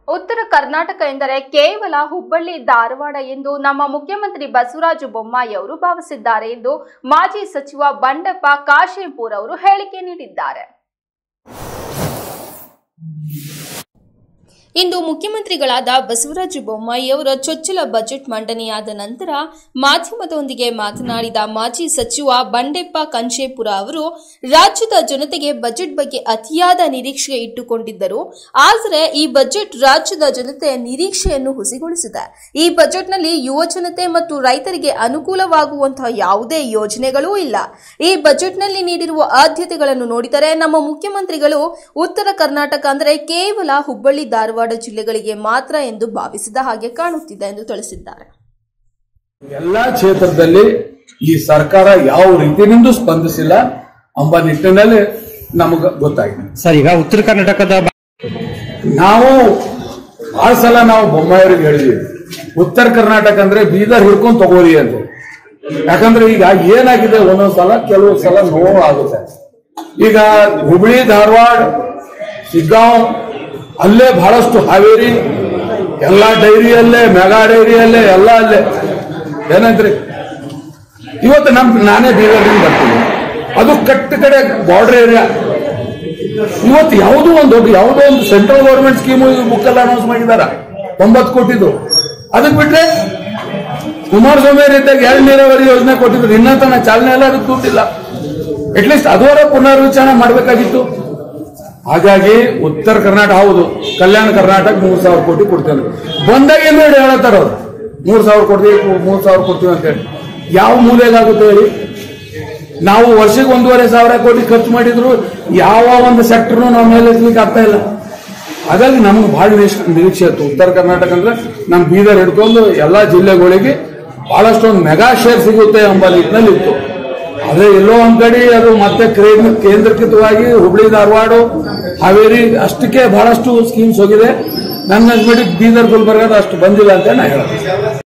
ಉತ್ತರ ಕರ್ನಾಟಕ ಎಂದರೆ ಕೇವಲ ಹುಬ್ಬಳ್ಳಿ ಧಾರವಾಡ ಎಂದು ನಮ್ಮ ಮುಖ್ಯಮಂತ್ರಿ ಬಸವರಾಜ ಬೊಮ್ಮಾಯಿ ಅವರು ಭಾವಿಸಿದ್ದಾರೆ ಎಂದು ಮಾಜಿ ಸಚಿವ ಬಂಡೆಪ್ಪ ಕಾಶೆಂಪೂರ್ ಅವರು ಹೇಳಿಕೆ ನೀಡಿದ್ದಾರೆ ಇಂದು ಮುಖ್ಯಮಂತ್ರಿಗಳಾದ ಬಸವರಾಜ ಬೊಮ್ಮಾಯಿ ಅವರ ಚೊಚ್ಚಲ ಬಜೆಟ್ ಮಂಡನೆಯಾದ ನಂತರ ಮಾಧ್ಯಮದೊಂದಿಗೆ ಮಾತನಾಡಿದ ಮಾಜಿ ಸಚಿವ ಬಂಡೆಪ್ಪ ಕಂಚೇಪುರ ಅವರು ರಾಜ್ಯದ ಜನತೆಗೆ ಬಜೆಟ್ ಬಗ್ಗೆ ಅತಿಯಾದ ನಿರೀಕ್ಷೆ ಇಟ್ಟುಕೊಂಡಿದ್ದರು ಆದರೆ ಈ ಬಜೆಟ್ ರಾಜ್ಯದ ಜನತೆಯ ನಿರೀಕ್ಷೆಯನ್ನು ಹುಸಿಗೊಳಿಸಿದೆ ಈ ಬಜೆಟ್ನಲ್ಲಿ ಯುವ ಜನತೆ ಮತ್ತು ರೈತರಿಗೆ ಅನುಕೂಲವಾಗುವಂತಹ ಯಾವುದೇ ಯೋಜನೆಗಳೂ ಇಲ್ಲ ಈ ಬಜೆಟ್ನಲ್ಲಿ ನೀಡಿರುವ ಆದ್ಯತೆಗಳನ್ನು ನೋಡಿದರೆ ನಮ್ಮ ಮುಖ್ಯಮಂತ್ರಿಗಳು ಉತ್ತರ ಕರ್ನಾಟಕ ಅಂದರೆ ಕೇವಲ ಹುಬ್ಬಳ್ಳಿ ಧಾರವಾಡ ಜಿಲ್ಲೆಗಳಿಗೆ ಮಾತ್ರ ಎಂದು ಭಾವಿಸಿದ ಹಾಗೆ ಕಾಣುತ್ತಿದೆ ಎಂದು ತಿಳಿಸಿದ್ದಾರೆ ಎಲ್ಲಾ ಕ್ಷೇತ್ರದಲ್ಲಿ ಈ ಸರ್ಕಾರ ಯಾವ ರೀತಿನಿಂದ ಸ್ಪಂದಿಸಿಲ್ಲ ಎಂಬ ನಿಟ್ಟಿನಲ್ಲಿ ನಮಗ ಗೊತ್ತಾಗಿದೆ ಸರ್ ಈಗ ಉತ್ತರ ಕರ್ನಾಟಕದ ಬ- ನಾವು ಬಹಳ ಸಲ ನಾವು ಬೊಮ್ಮಾಯಿಯವ್ರಿಗೆ ಹೇಳಿದ್ವಿ ಉತ್ತರ ಕರ್ನಾಟಕ ಅಂದ್ರೆ ಬೀದರ್ ಹಿಡ್ಕೊಂಡು ತಗೋರಿ ಅಂತ ಯಾಕಂದ್ರೆ ಈಗ ಏನಾಗಿದೆ ಒಂದೊಂದ್ ಸಲ ಕೆಲವು ಸಲ ನೋವು ಆಗುತ್ತೆ ಈಗ ಹುಬ್ಳಿ ಧಾರವಾಡ ಶಿಗ್ಗಾಂವ್ ಅಲ್ಲೇ ಬಹಳಷ್ಟು ಹಾವೇರಿ ಎಲ್ಲಾ ಡೈರಿಯಲ್ಲೇ ಮೆಗಾ ಡೈರಿಯಲ್ಲೇ ಎಲ್ಲ ಅಲ್ಲೇ ಏನಂದ್ರಿ ಇವತ್ತು ನಮ್ ನಾನೇ ಬೀದರ್ನಿಂದ ಬರ್ತೀನಿ ಅದು ಕಟ್ಟ ಕಡೆ ಬಾರ್ಡರ್ ಏರಿಯಾ ಇವತ್ತು ಯಾವುದೋ ಒಂದು ದೊಡ್ಡ ಯಾವುದೋ ಒಂದು ಸೆಂಟ್ರಲ್ ಗೌರ್ಮೆಂಟ್ ಸ್ಕೀಮ್ ಬುಕ್ಕಲ್ಲಿ ಅನೌನ್ಸ್ ಮಾಡಿದಾರ ಒಂಬತ್ತು ಕೋಟಿದು ಅದಕ್ಕೆ ಬಿಟ್ರೆ ಕುಮಾರಸ್ವಾಮಿ ಇದ್ದಾಗ ಎರಡು ನೀರಾವರಿ ಯೋಜನೆ ಕೊಟ್ಟಿದ್ರು ಇನ್ನೂ ತನ ಚಾಲನೆ ಎಲ್ಲ ಅದಕ್ಕೆ ದುಡ್ಡಿಲ್ಲ ಅಟ್ಲೀಸ್ಟ್ ಅದರ ಪುನರ್ವಿಚಾರಣೆ ಮಾಡಬೇಕಾಗಿತ್ತು ಹಾಗಾಗಿ ಉತ್ತರ ಕರ್ನಾಟಕ ಹೌದು ಕಲ್ಯಾಣ ಕರ್ನಾಟಕ ಮೂರ್ ಸಾವಿರ ಕೋಟಿ ಕೊಡ್ತೇವೆ ಬಂದಾಗ ಏನು ಹೇಳಿ ಹೇಳತ್ತಾರ ಅವ್ರು ಮೂರ್ ಸಾವಿರ ಕೊಡ್ತೀವಿ ಮೂರ್ ಸಾವಿರ ಕೊಡ್ತೀವಿ ಅಂತ ಹೇಳಿ ಯಾವ ಮೂಲೆಗಾಗುತ್ತೆ ಹೇಳಿ ನಾವು ವರ್ಷಕ್ಕೆ ಒಂದೂವರೆ ಸಾವಿರ ಕೋಟಿ ಖರ್ಚು ಮಾಡಿದ್ರು ಯಾವ ಒಂದು ಸೆಕ್ಟರ್ನು ನಾವು ಮೇಲೆ ಎತ್ತಲಿಕ್ಕೆ ಆಗ್ತಾ ಇಲ್ಲ ಹಾಗಾಗಿ ನಮ್ಗೆ ಬಹಳ ನಿರೀಕ್ಷೆ ನಿರೀಕ್ಷೆ ಇತ್ತು ಉತ್ತರ ಕರ್ನಾಟಕ ಅಂದ್ರೆ ನಮ್ ಬೀದರ್ ಹಿಡ್ಕೊಂಡು ಎಲ್ಲಾ ಜಿಲ್ಲೆಗಳಿಗೆ ಬಹಳಷ್ಟು ಒಂದು ಮೆಗಾ ಶೇರ್ ಸಿಗುತ್ತೆ ಎಂಬ ನಿಟ್ಟಿನಲ್ಲಿ ಇತ್ತು ಆದ್ರೆ ಎಲ್ಲೋ ಒಂದ್ ಕಡೆ ಅದು ಮತ್ತೆ ಕ್ರೇ- ಕೇಂದ್ರೀಕೃತವಾಗಿ ಹುಬ್ಳಿ ಧಾರವಾಡ ಹಾವೇರಿ ಅಷ್ಟಕ್ಕೆ ಬಹಳಷ್ಟು ಸ್ಕೀಮ್ಸ್ ಹೋಗಿದೆ ನನ್ನ ಮಟ್ಟಿಗೆ ಬೀದರ್ ಗುಲ್ಬರ್ಗದ ಅಷ್ಟು ಬಂದಿಲ್ಲ ಅಂತ ನಾ ಹೇಳ್ತೀನಿ